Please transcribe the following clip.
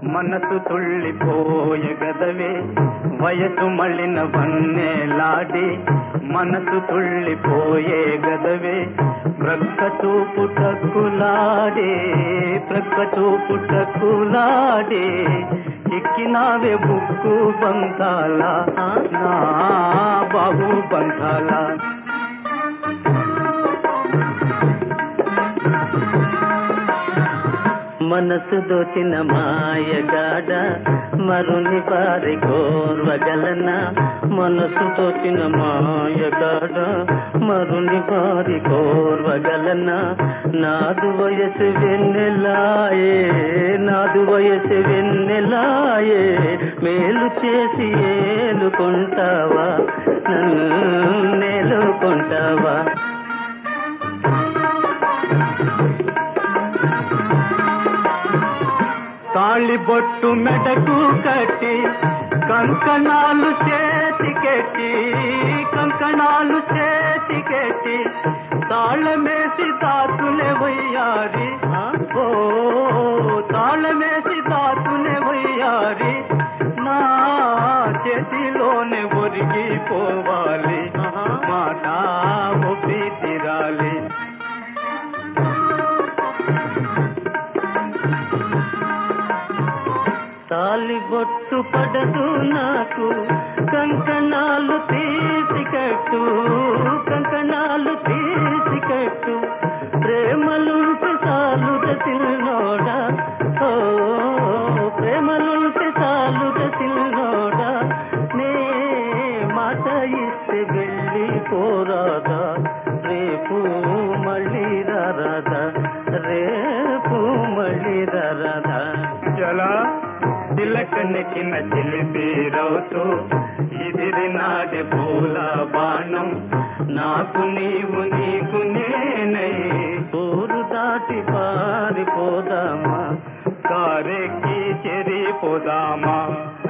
మనసు తుళ్ళిపోయే గదవే వయసు మళ్ళిన వన్నేలాడి మనసు తుళ్ళిపోయే గదవే ప్రక్క చూపు టక్కులాడే ప్రక్క చూపు టక్కులాడే ఎక్కినావే బుక్కు బంగాల నా బాబు బంగాల మనసు దోచిన మాయగాడ మరుని వారి కోర్వగలన మనసు దోచిన మాయగాడ మరుని వారి కోర్వగలన నాదు వయసు వెన్నెలాయే నాదు వయసు వెన్నెలాయే మేలు చేసి ఏలుకుంటావా నన్ను నేలుకుంటావా తాళి బొట్టు మెడకు కట్టి కంకణాలు చేతికెట్టి కంకణాలు చేతికెట్టి తాళమేసి తాతులే వయ్యారి ఓ తాళమేసి తాతులే వయ్యారి నా చేతిలోనే ఒరిగిపోవాలి మాట ఒప్పి తీరాలి తాలి బొట్టు పడదు నాకు కంకణాలు తీసికట్టు కంకణాలు తీసికట్టు ప్రేమలుంటే చాలు తిన్నోడ ఓ ప్రేమలుంటే చాలు తిన్నోడ నే మాట ఇస్తే వెళ్ళి పోరాదా రేపు మళ్ళీ రాదా రేపు మళ్ళీ రాదా ఎలా తిలక నెక్కిన చిలిపి రౌతు ఇదిరి నాటి పూల బాణం నాకు నీవు నీకు నేనై ఊరు దాటి పారిపోదామా కారెక్కి చెరిపోదామా